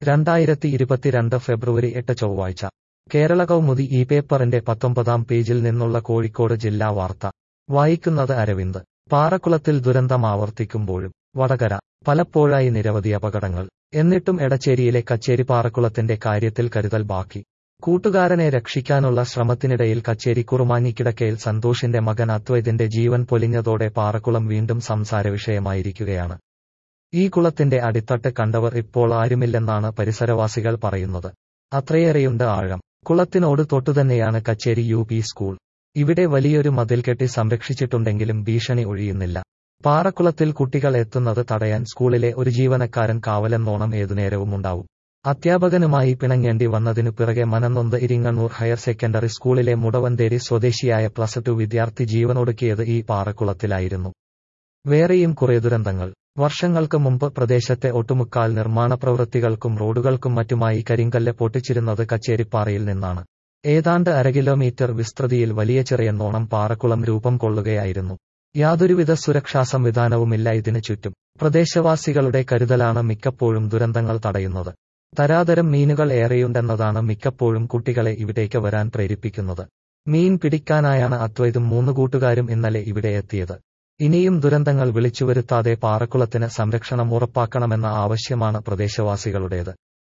രണ്ടായിരത്തി ഇരുപത്തിരണ്ട് ഫെബ്രുവരി എട്ട് ചൊവ്വാഴ്ച കേരള കൗമുദി ഈ പേപ്പറിന്റെ പത്തൊമ്പതാം പേജിൽ നിന്നുള്ള കോഴിക്കോട് ജില്ലാ വാർത്ത വായിക്കുന്നത് അരവിന്ദ് പാറക്കുളത്തിൽ ദുരന്തം ആവർത്തിക്കുമ്പോഴും വടകര പലപ്പോഴായി നിരവധി അപകടങ്ങൾ എന്നിട്ടും എടച്ചേരിയിലെ കച്ചേരി പാറക്കുളത്തിന്റെ കാര്യത്തിൽ കരുതൽ ബാക്കി കൂട്ടുകാരനെ രക്ഷിക്കാനുള്ള ശ്രമത്തിനിടയിൽ കച്ചേരി കുറുമാങ്ങിക്കിടക്കയിൽ സന്തോഷിന്റെ മകൻ അദ്വൈതിന്റെ ജീവൻ പൊലിഞ്ഞതോടെ പാറക്കുളം വീണ്ടും സംസാര വിഷയമായിരിക്കുകയാണ് ഈ കുളത്തിന്റെ അടിത്തട്ട് കണ്ടവർ ഇപ്പോൾ ആരുമില്ലെന്നാണ് പരിസരവാസികൾ പറയുന്നത് അത്രയേറെയുണ്ട് ആഴം കുളത്തിനോട് തൊട്ടുതന്നെയാണ് കച്ചേരി യു പി സ്കൂൾ ഇവിടെ വലിയൊരു മതിൽ കെട്ടി സംരക്ഷിച്ചിട്ടുണ്ടെങ്കിലും ഭീഷണി ഒഴിയുന്നില്ല പാറക്കുളത്തിൽ കുട്ടികൾ എത്തുന്നത് തടയാൻ സ്കൂളിലെ ഒരു ജീവനക്കാരൻ കാവലെന്നോണം ഏതുനേരവും ഉണ്ടാവും അധ്യാപകനുമായി പിണങ്ങേണ്ടി വന്നതിനു പിറകെ മനംനൊന്ത് ഇരിങ്ങണ്ണൂർ ഹയർ സെക്കൻഡറി സ്കൂളിലെ മുടവന്തേരി സ്വദേശിയായ പ്ലസ് ടു വിദ്യാർത്ഥി ജീവനൊടുക്കിയത് ഈ പാറക്കുളത്തിലായിരുന്നു വേറെയും കുറെ ദുരന്തങ്ങൾ വർഷങ്ങൾക്ക് മുമ്പ് പ്രദേശത്തെ ഒട്ടുമുക്കാൽ നിർമ്മാണ പ്രവൃത്തികൾക്കും റോഡുകൾക്കും മറ്റുമായി കരിങ്കല്ല് പൊട്ടിച്ചിരുന്നത് കച്ചേരിപ്പാറയിൽ നിന്നാണ് ഏതാണ്ട് അര കിലോമീറ്റർ വിസ്തൃതിയിൽ വലിയ ചെറിയെന്നോണം പാറക്കുളം രൂപം കൊള്ളുകയായിരുന്നു യാതൊരുവിധ സുരക്ഷാ സംവിധാനവുമില്ല ഇതിനു ചുറ്റും പ്രദേശവാസികളുടെ കരുതലാണ് മിക്കപ്പോഴും ദുരന്തങ്ങൾ തടയുന്നത് തരാതരം മീനുകൾ ഏറെയുണ്ടെന്നതാണ് മിക്കപ്പോഴും കുട്ടികളെ ഇവിടേക്ക് വരാൻ പ്രേരിപ്പിക്കുന്നത് മീൻ പിടിക്കാനായാണ് അദ്വൈതും മൂന്ന് കൂട്ടുകാരും ഇന്നലെ ഇവിടെ എത്തിയത് ഇനിയും ദുരന്തങ്ങൾ വിളിച്ചുവരുത്താതെ പാറക്കുളത്തിന് സംരക്ഷണം ഉറപ്പാക്കണമെന്ന ആവശ്യമാണ് പ്രദേശവാസികളുടേത്